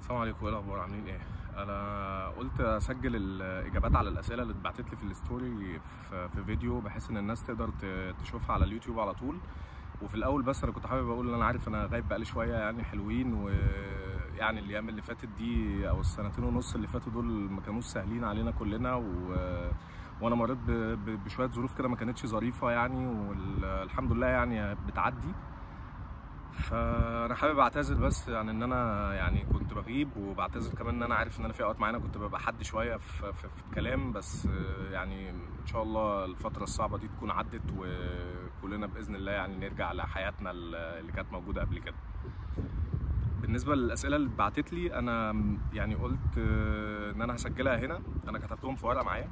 السلام عليكم ايه الاخبار عاملين ايه انا قلت اسجل الاجابات على الاسئله اللي اتبعتت لي في الستوري في, في فيديو بحيث ان الناس تقدر ت- تشوفها على اليوتيوب على طول وفي الاول بس انا كنت حابب اقول ان انا عارف انا غايب بقالي شويه يعني حلوين ويعني الايام اللي فاتت دي او السنتين ونص اللي فاتوا دول ما كانوش سهلين علينا كلنا و... وانا مريت ب... ب... بشويه ظروف كده ما كانتش ظريفه يعني والحمد لله يعني بتعدي فانا حابب اعتذر بس يعني ان انا يعني كنت بغيب وبعتذر كمان ان انا عارف ان انا في اوقات معينه كنت ببقى حد شويه في, في, في الكلام بس آه، يعني ان شاء الله الفتره الصعبه دي تكون عدت وكلنا باذن الله يعني نرجع لحياتنا اللي كانت موجوده قبل كده بالنسبه للاسئله اللي اتبعتت لي انا يعني قلت آه، ان انا هسجلها هنا انا كتبتهم في ورقه معايا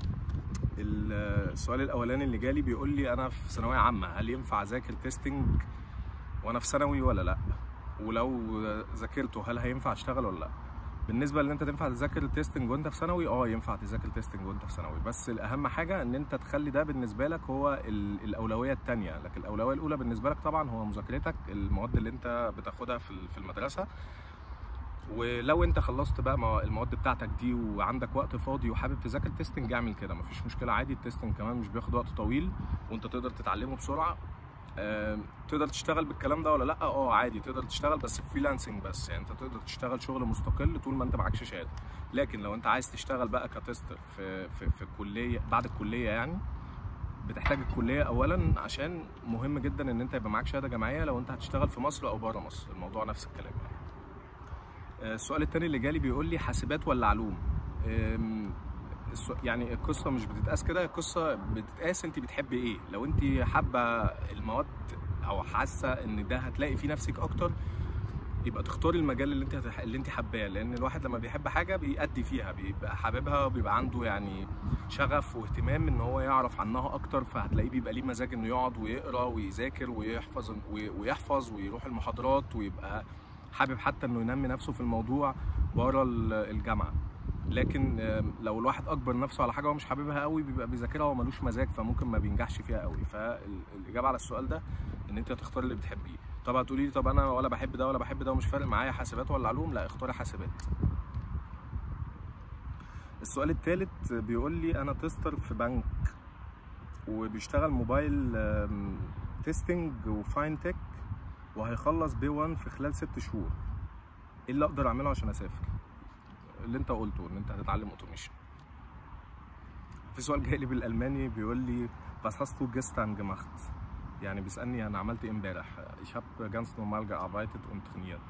السؤال الاولاني اللي جالي بيقول لي انا في ثانويه عامه هل ينفع اذاكر تيستنج وانا في ثانوي ولا لا ولو ذاكرته هل هينفع اشتغل ولا لا بالنسبه ان انت تنفع تذاكر التستنج وانت في ثانوي اه ينفع تذاكر تستنج وانت في ثانوي بس الاهم حاجه ان انت تخلي ده بالنسبه لك هو ال- الاولويه الثانيه لكن الاولويه الاولى بالنسبه لك طبعا هو مذاكرتك المواد اللي انت بتاخدها في ال- في المدرسه ولو انت خلصت بقى مو- المواد بتاعتك دي وعندك وقت فاضي وحابب تذاكر تيستنج اعمل كده مفيش مشكله عادي التيستنج كمان مش بياخد وقت طويل وانت تقدر تتعلمه بسرعه آم، تقدر تشتغل بالكلام ده ولا لا اه عادي تقدر تشتغل بس فريلانسنج بس يعني انت تقدر تشتغل شغل مستقل طول ما انت معكش شهاده لكن لو انت عايز تشتغل بقى كتستر في في في الكليه بعد الكليه يعني بتحتاج الكليه اولا عشان مهم جدا ان انت يبقى معاك شهاده جامعيه لو انت هتشتغل في مصر او بره مصر الموضوع نفس الكلام يعني آه، السؤال التاني اللي جالي بيقول لي حاسبات ولا علوم آم، السو- يعني القصه مش بتتقاس كده القصه بتتقاس انت بتحبي ايه لو انت حابه المواد او حاسه ان ده هتلاقي فيه نفسك اكتر يبقى تختاري المجال اللي انت هتح... اللي انت حباه لان الواحد لما بيحب حاجه بيأدي فيها بيبقى حاببها وبيبقى عنده يعني شغف واهتمام ان هو يعرف عنها اكتر فهتلاقيه بيبقى ليه مزاج انه يقعد ويقرا ويذاكر ويحفظ وي- ويحفظ ويروح المحاضرات ويبقى حابب حتى انه ينمي نفسه في الموضوع بره ال- الجامعه لكن آم، لو الواحد اكبر نفسه على حاجه هو مش حاببها قوي بيبقى بيذاكرها وهو ملوش مزاج فممكن ما بينجحش فيها قوي فالاجابه على السؤال ده ان انت تختار اللي بتحبيه طبعا تقولي لي طب انا ولا بحب ده ولا بحب ده ومش فارق معايا حاسبات ولا علوم لا اختاري حاسبات السؤال الثالث بيقول لي انا تستر في بنك وبيشتغل موبايل آم، تيستنج وفاين تك وهيخلص بي 1 في خلال ست شهور ايه اللي اقدر اعمله عشان اسافر اللي انت قلته ان انت هتتعلم اوتوميشن في سؤال جاي لي بالالماني بيقول لي was hast du gestern gemacht يعني بيسالني انا عملت ايه امبارح ich habe ganz normal gearbeitet und trainiert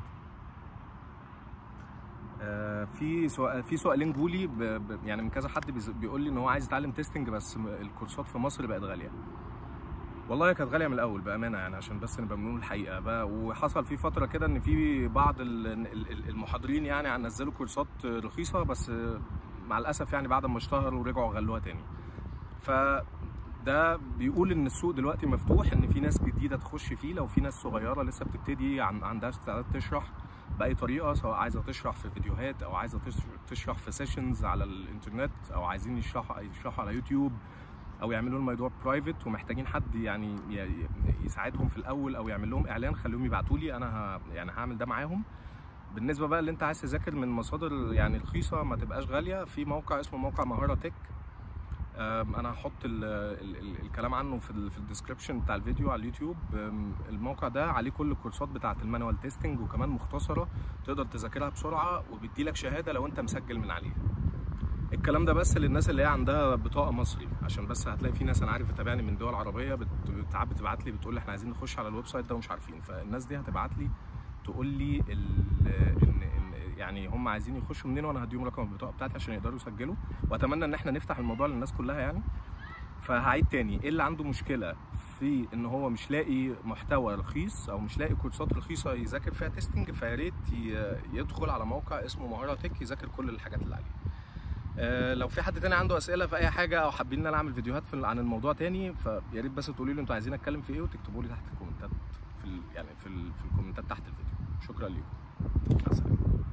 آه، في سؤال في سؤالين جولي ب... ب... يعني من كذا حد بيز- بيقول لي ان هو عايز يتعلم تيستنج بس م- الكورسات في مصر بقت غاليه والله هي كانت غاليه من الاول بامانه يعني عشان بس نبقى بنقول الحقيقه بقى وحصل في فتره كده ان في بعض ال- ال- ال- المحاضرين يعني نزلوا كورسات رخيصه بس مع الاسف يعني بعد ما اشتهروا ورجعوا غلوها تاني ف ده بيقول ان السوق دلوقتي مفتوح ان في ناس جديده تخش فيه لو في ناس صغيره لسه بتبتدي عن عندها استعداد تشرح باي طريقه سواء عايزه تشرح في فيديوهات او عايزه تش- تشرح في سيشنز على الانترنت او عايزين يشرحوا يشرحوا على يوتيوب او يعملوا الموضوع برايفت ومحتاجين حد يعني ي- يساعدهم في الاول او يعمل لهم اعلان خليهم يبعتوا لي انا ه... يعني هعمل ده معاهم بالنسبه بقى اللي انت عايز تذاكر من مصادر يعني رخيصه ما تبقاش غاليه في موقع اسمه موقع مهاره تك أم، انا هحط ال ال ال الكلام عنه في ال في الديسكربشن بتاع الفيديو على اليوتيوب أم، الموقع ده عليه كل الكورسات بتاعه المانوال تيستنج وكمان مختصره تقدر تذاكرها بسرعه وبيديلك شهاده لو انت مسجل من عليه الكلام ده بس للناس اللي هي عندها بطاقه مصري عشان بس هتلاقي في ناس انا عارف بتابعني من دول عربيه بت- بتع- بتبعت لي بتقول لي احنا عايزين نخش على الويب سايت ده ومش عارفين فالناس دي هتبعت لي تقول لي ال- ان ان يعني هم عايزين يخشوا منين وانا هديهم رقم البطاقه بتاعتي عشان يقدروا يسجلوا واتمنى ان احنا نفتح الموضوع للناس كلها يعني فهعيد تاني ايه اللي عنده مشكله في ان هو مش لاقي محتوى رخيص او مش لاقي كورسات رخيصه يذاكر فيها تيستنج فيا ريت ي- يدخل على موقع اسمه مهاره تك يذاكر كل الحاجات اللي عليه آه، لو في حد تاني عنده اسئله في اي حاجه او حابين ان انا اعمل فيديوهات في عن الموضوع تاني فيا ريت بس تقولوا لي انتوا عايزين اتكلم في ايه وتكتبوا لي تحت الكومنتات في ال... يعني في ال... في الكومنتات تحت الفيديو شكرا ليكم مع السلامه